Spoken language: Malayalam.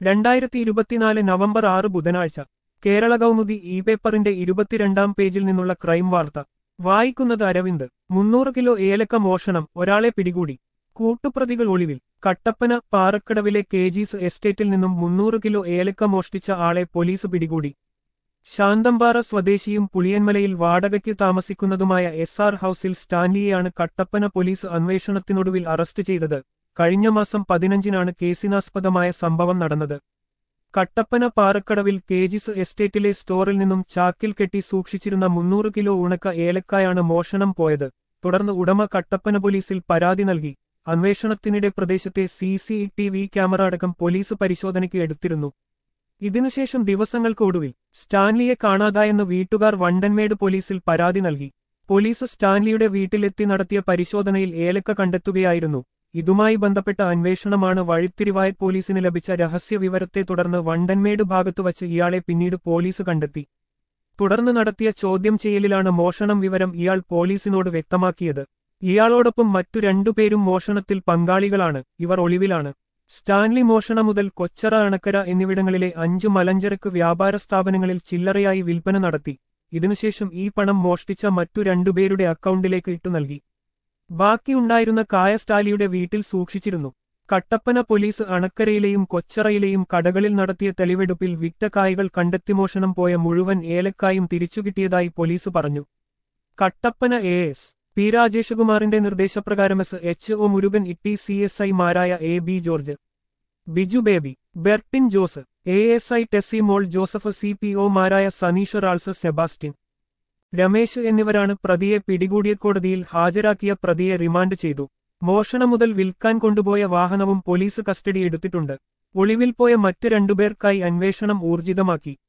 രണ്ടായിരത്തി ഇരുപത്തിനാല് നവംബർ ആറ് ബുധനാഴ്ച കേരള കൗമുദി ഇ പേപ്പറിന്റെ ഇരുപത്തിരണ്ടാം പേജിൽ നിന്നുള്ള ക്രൈം വാർത്ത വായിക്കുന്നത് അരവിന്ദ് മുന്നൂറ് കിലോ ഏലക്ക മോഷണം ഒരാളെ പിടികൂടി കൂട്ടുപ്രതികൾ ഒളിവിൽ കട്ടപ്പന പാറക്കടവിലെ കേജീസ് എസ്റ്റേറ്റിൽ നിന്നും മുന്നൂറ് കിലോ ഏലക്ക മോഷ്ടിച്ച ആളെ പോലീസ് പിടികൂടി ശാന്തമ്പാറ സ്വദേശിയും പുളിയന്മലയിൽ വാടകയ്ക്ക് താമസിക്കുന്നതുമായ എസ് ആർ ഹൌസിൽ സ്റ്റാൻലിയെയാണ് കട്ടപ്പന പോലീസ് അന്വേഷണത്തിനൊടുവിൽ അറസ്റ്റ് ചെയ്തത് കഴിഞ്ഞ മാസം പതിനഞ്ചിനാണ് കേസിനാസ്പദമായ സംഭവം നടന്നത് കട്ടപ്പന പാറക്കടവിൽ കേജിസ് എസ്റ്റേറ്റിലെ സ്റ്റോറിൽ നിന്നും ചാക്കിൽ കെട്ടി സൂക്ഷിച്ചിരുന്ന മുന്നൂറ് കിലോ ഉണക്ക ഏലക്കായാണ് മോഷണം പോയത് തുടർന്ന് ഉടമ കട്ടപ്പന പോലീസിൽ പരാതി നൽകി അന്വേഷണത്തിനിടെ പ്രദേശത്തെ C C T V camera അടക്കം പോലീസ് പരിശോധനയ്ക്ക് എടുത്തിരുന്നു ഇതിനുശേഷം ദിവസങ്ങൾക്കൊടുവിൽ സ്റ്റാൻലിയെ കാണാതായെന്ന് വീട്ടുകാർ വണ്ടൻമേട് പോലീസിൽ പരാതി നൽകി പോലീസ് സ്റ്റാൻലിയുടെ വീട്ടിലെത്തി നടത്തിയ പരിശോധനയിൽ ഏലക്ക കണ്ടെത്തുകയായിരുന്നു ഇതുമായി ബന്ധപ്പെട്ട അന്വേഷണമാണ് വഴിത്തിരിവായ പോലീസിന് ലഭിച്ച രഹസ്യ വിവരത്തെ തുടർന്ന് വണ്ടൻമേട് ഭാഗത്തുവച്ച് ഇയാളെ പിന്നീട് പോലീസ് കണ്ടെത്തി തുടർന്ന് നടത്തിയ ചോദ്യം ചെയ്യലിലാണ് മോഷണം വിവരം ഇയാൾ പോലീസിനോട് വ്യക്തമാക്കിയത് ഇയാളോടൊപ്പം മറ്റു രണ്ടുപേരും മോഷണത്തിൽ പങ്കാളികളാണ് ഇവർ ഒളിവിലാണ് സ്റ്റാൻലി മോഷണ മുതൽ കൊച്ചറ അണക്കര എന്നിവിടങ്ങളിലെ അഞ്ചു മലഞ്ചരക്ക് വ്യാപാര സ്ഥാപനങ്ങളിൽ ചില്ലറയായി വിൽപ്പന നടത്തി ഇതിനുശേഷം ഈ പണം മോഷ്ടിച്ച മറ്റു രണ്ടുപേരുടെ അക്കൗണ്ടിലേക്ക് ഇട്ടു നൽകി ബാക്കിയുണ്ടായിരുന്ന കായ സ്റ്റാലിയുടെ വീട്ടിൽ സൂക്ഷിച്ചിരുന്നു കട്ടപ്പന പോലീസ് അണക്കരയിലെയും കൊച്ചറയിലെയും കടകളിൽ നടത്തിയ തെളിവെടുപ്പിൽ വിറ്റ കായ്കൾ കണ്ടെത്തി മോഷണം പോയ മുഴുവൻ ഏലക്കായും തിരിച്ചുകിട്ടിയതായി പോലീസ് പറഞ്ഞു കട്ടപ്പന എ എസ് പി രാജേഷകുമാറിന്റെ നിർദ്ദേശപ്രകാരം S H O Murugan Itty C S I മാരായ A B George Biju Baby Bertin Jose A S I Tessy Mol Joseph C P ഒമാരായ സനീഷ് റാൾസ് സെബാസ്റ്റ്യൻ രമേശ് എന്നിവരാണ് പ്രതിയെ പിടികൂടിയ കോടതിയിൽ ഹാജരാക്കിയ പ്രതിയെ റിമാൻഡ് ചെയ്തു മോഷണം മുതൽ വിൽക്കാൻ കൊണ്ടുപോയ വാഹനവും പോലീസ് കസ്റ്റഡി എടുത്തിട്ടുണ്ട് ഒളിവിൽ പോയ മറ്റ് രണ്ടുപേർക്കായി അന്വേഷണം ഊർജിതമാക്കി